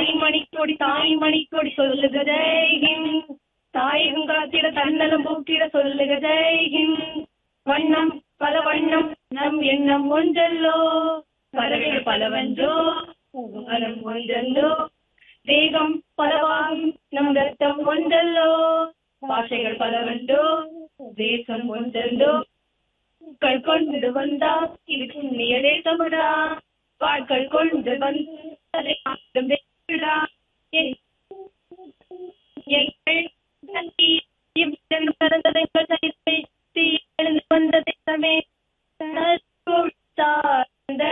தாய் மணிக்கொடி தாய் மணிக்கொடி சொல்லுக ஜெய்ஹிந்த் தாயகம் காத்திட தன்னலம் போக்கிட சொல்லுக ஜெய்ஹிந்த் வண்ணம் பல வண்ணம் நம் எண்ணம் ஒன்றல்லோ பறவைகள் பலவன்றோ மனம் ஒன்றல்லோ தேகம் பலவாகும் நம் ரத்தம் ஒன்றல்லோ பாஷைகள் பலவன்றோ தேசம் ஒன்றல்லோ பூக்கள் கொண்டு வந்தா இது புண்ணிய தேசமுடா வாட்கள் கொண்டு வந்ததை ஆட்டம் தேடா என் எங்கள் நன்றி இவ்விதம் பிறந்தது எங்கள் சரித்தை தீ எழுந்து வந்த தேசமே தனக்குள் சார்ந்த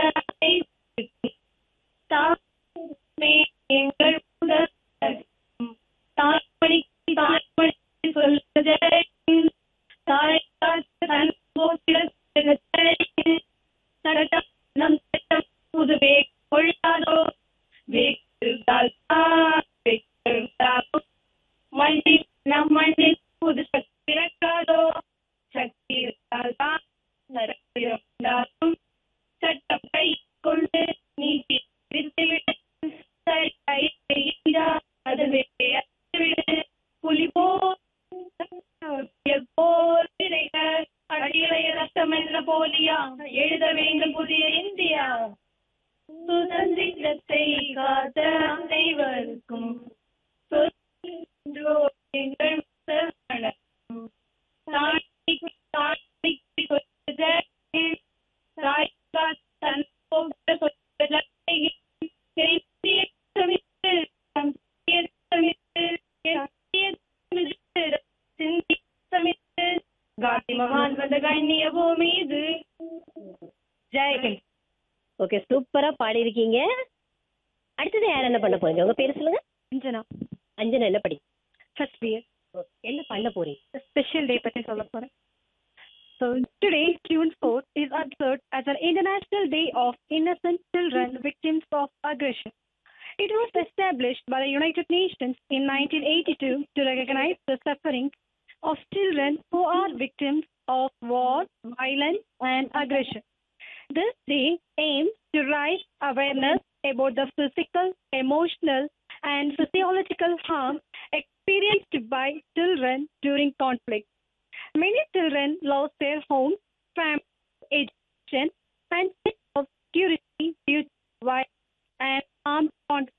தாமே எங்கள் முதல் தாய்மொழி தாய்மொழி சொல்லுக ஜெயஹிந்த் தாய் காத்து தன் போக்கிட சொல்லுக ஜெயஹிந்த் சட்டம் நம் சட்டம் புதுவே கொள்ளாதோ வேக்கிருந்தால் வேக்கிருந்தாலும் மண்ணில் நம் மண்ணில் புது சக்தி பிறக்காதோ சக்தி இருந்தால் தான் நரம்பிருந்தாலும் சட்டம் கை கொண்டு நீதி விரித்துவிடு சரி கை செய்தால் அது விடு புலி போல் புயல் போல் விரைக அடியிலைய ரத்தம் என்ற போலியா எழுத வேண்டும் புதிய இந்தியா சுதந்திரத்தை காத்த அனைவருக்கும் சொல்கின்றோ எங்கள் முதல் வணக்கம். தாய்க்கு தாய்க்கு சொல்லுக ஜெய். தாய் காத்த தன் போன்ற சொல்லுக ஜெய். செய்திய சமித்து, நம் செய்திய சமித்து, என் செய்திய சமித்து, சிந்திய சமித்து. காந்தி மகான் வந்த கண்ணிய பூமி இது ஜெயஹிந்த் ஓகே சூப்பரா பாடியிருக்கீங்க அடுத்தது யார் என்ன பண்ண போறீங்க உங்க பேர் சொல்லுங்க அஞ்சனா அஞ்சனா என்ன படி ஃபர்ஸ்ட் இயர் என்ன பண்ண போறீங்க ஸ்பெஷல் டே பத்தி சொல்ல போறேன் So today, June 4th, is observed as an International Day of Innocent Children Victims of Aggression. It was established by the United Nations in 1982 to recognize the suffering of children who are victims of war, violence, and aggression. This day aims to raise awareness about the physical, emotional, and physiological harm experienced by children during conflict. Many children lost their homes, family, education, and sense of security due to violence and armed conflict.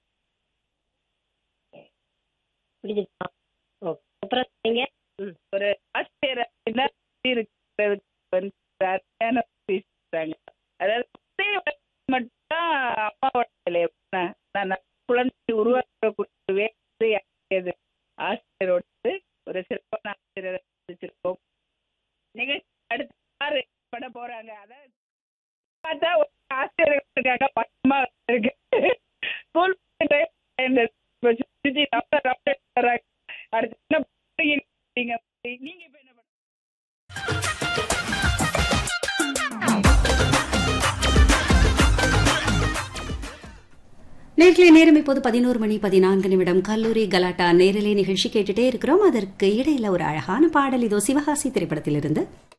புரிஞ்சுதா ஓ அப்புறம் நீங்க ம் ஒரு ஆசிரியர் அப்படின்னா எப்படி இருக்கிறதுக்கு வந்து சரியான பேசுறாங்க அதாவது குழந்தைய வளர்ப்பது மட்டும்தான் அம்மாவோட வேலை அப்படின்னா நான் குழந்தை உருவாக்கக்கூடிய வேலை ஆசிரியர் ஆசிரியரோடு ஒரு சிறப்பான ஆசிரியரை சந்திச்சிருக்கோம் நிகழ்ச்சி அடுத்து யாரு பண்ண போறாங்க அதான் பார்த்தா ஒரு ஆசிரியர்கள் இருக்காங்க பக்கமா இருக்கு ஸ்கூல் சுத்தி ரொம்ப ரொம்ப வர்றாங்க அடுத்து என்ன பண்ணுறீங்க நீங்க நீங்க இப்ப என்ன பண்ண நேர்களை நேரம் இப்போது பதினோரு மணி பதினான்கு நிமிடம் கல்லூரி கலாட்டா நேரலை நிகழ்ச்சி கேட்டுட்டே இருக்கிறோம் அதற்கு இடையில ஒரு அழகான பாடல் இதோ சிவகாசி திரைப்படத்திலிருந்து